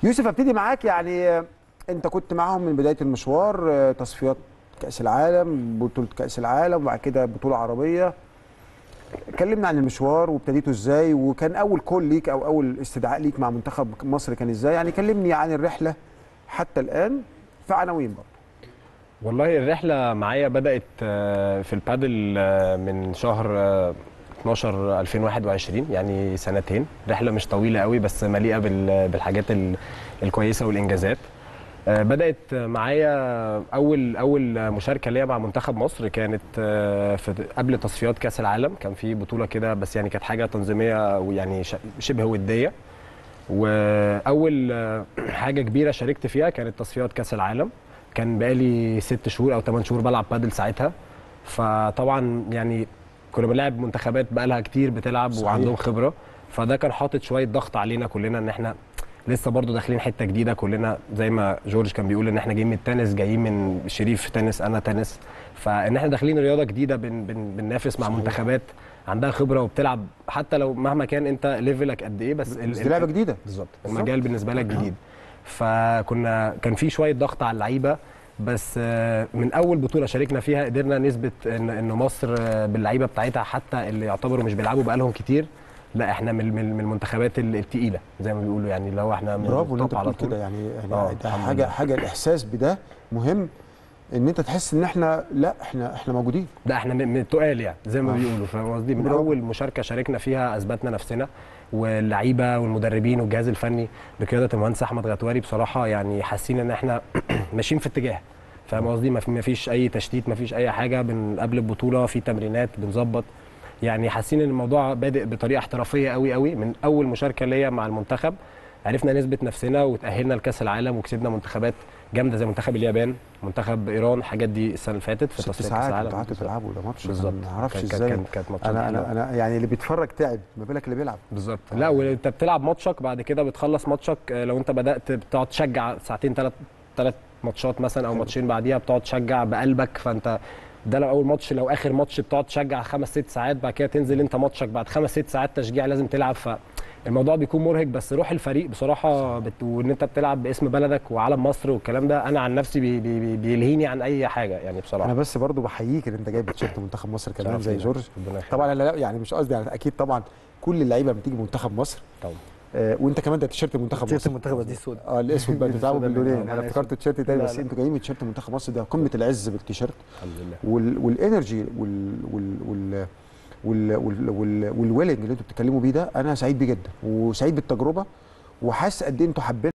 يوسف ابتدي معاك يعني آه، انت كنت معاهم من بدايه المشوار آه، تصفيات كاس العالم بطوله كاس العالم وبعد كده بطوله عربيه كلمنا عن المشوار وابتديته ازاي وكان اول كول ليك او اول استدعاء ليك مع منتخب مصر كان ازاي يعني كلمني عن الرحله حتى الان في عناوين برضه والله الرحلة معايا بدأت آه، في البادل آه، من شهر آه، 12 2021 يعني سنتين رحلة مش طويلة قوي بس مليئة بال- بالحاجات ال- الكويسة والإنجازات آه، بدأت معايا أول أول مشاركة ليا مع منتخب مصر كانت آه، في قبل تصفيات كأس العالم كان في بطولة كده بس يعني كانت حاجة تنظيمية ويعني ش- شبه ودية واول آه، حاجه كبيره شاركت فيها كانت تصفيات كاس العالم كان بقالي ست شهور او ثمان شهور بلعب بادل ساعتها فطبعا يعني كنا بنلعب منتخبات بقالها كتير بتلعب صحيح. وعندهم خبره فده كان حاطط شويه ضغط علينا كلنا ان احنا لسه برضو داخلين حته جديده كلنا زي ما جورج كان بيقول ان احنا جايين من التنس جايين من شريف تنس انا تنس فان احنا داخلين رياضه جديده بن بن بننافس مع صحيح. منتخبات عندها خبره وبتلعب حتى لو مهما كان انت ليفلك قد ايه بس بس دي لعبه جديده بالظبط بالظبط. المجال بالنسبه لك جديد فكنا كان في شويه ضغط على اللعيبه بس آه، من اول بطوله شاركنا فيها قدرنا نثبت ان ان مصر آه، باللعيبه بتاعتها حتى اللي يعتبروا مش بيلعبوا بقالهم كتير لا احنا من من من المنتخبات ال- التقيله زي ما بيقولوا يعني اللي هو احنا من برافو ان انت التوب على بتقول طول. كده يعني يعني آه، ده الحمد حاجه لله. حاجه الاحساس بده مهم ان انت تحس ان احنا لا احنا احنا موجودين ده احنا من من التقال يعني زي ما آه. بيقولوا فاهم قصدي من برافو. اول مشاركه شاركنا فيها اثبتنا نفسنا واللعيبه والمدربين والجهاز الفني بقياده المهندس احمد غتواري بصراحه يعني حاسين ان احنا ماشيين في اتجاه فاهم قصدي ما في- ما فيش اي تشتيت ما فيش اي حاجه من قبل البطوله في تمرينات بنظبط يعني حاسين ان الموضوع بادئ بطريقه احترافيه قوي قوي من اول مشاركه ليا مع المنتخب عرفنا نثبت نفسنا وتاهلنا لكاس العالم وكسبنا منتخبات جامده زي منتخب اليابان منتخب ايران الحاجات دي السنه اللي فاتت في ست تصفيات كاس ساعات العالم انتوا قعدتوا تلعبوا ده ماتش بالظبط ما اعرفش كان- ازاي كان- كانت ماتشات انا حلوة. انا انا يعني اللي بيتفرج تعب ما بالك اللي بيلعب بالظبط لا وانت بتلعب ماتشك بعد كده بتخلص ماتشك آه، لو انت بدات بتقعد تشجع ساعتين ثلاث ثلاث ماتشات مثلا او حلو. ماتشين بعديها بتقعد تشجع بقلبك فانت ده لو اول ماتش لو اخر ماتش بتقعد تشجع خمس ست ساعات بعد كده تنزل انت ماتشك بعد خمس ست ساعات تشجيع لازم تلعب فالموضوع بيكون مرهق بس روح الفريق بصراحه بت... وان انت بتلعب باسم بلدك وعلم مصر والكلام ده انا عن نفسي بي... بي... بي- بيلهيني عن اي حاجه يعني بصراحه انا بس برضو بحييك ان انت جايب تيشيرت منتخب مصر كمان شرف زي لينا. جورج ربنا يخليك. طبعا انا لا يعني مش قصدي يعني اكيد طبعا كل اللعيبه لما تيجي منتخب مصر طبعا آه وانت كمان ده تيشيرت منتخب تيشيرت مصر المنتخب دي السود اه الاسود بقى بتلعبوا السوداء باللونين منه. انا أنا افتكرت تيشيرت تاني لا، بس لا. انتوا جايين بتيشيرت منتخب مصر ده قمه العز بالتيشيرت الحمد لله وال والانرجي وال وال وال وال وال وال والويلنج اللي انتوا بتتكلموا بيه ده انا سعيد بيه جدا وسعيد بالتجربه وحاسس قد ايه انتوا حابين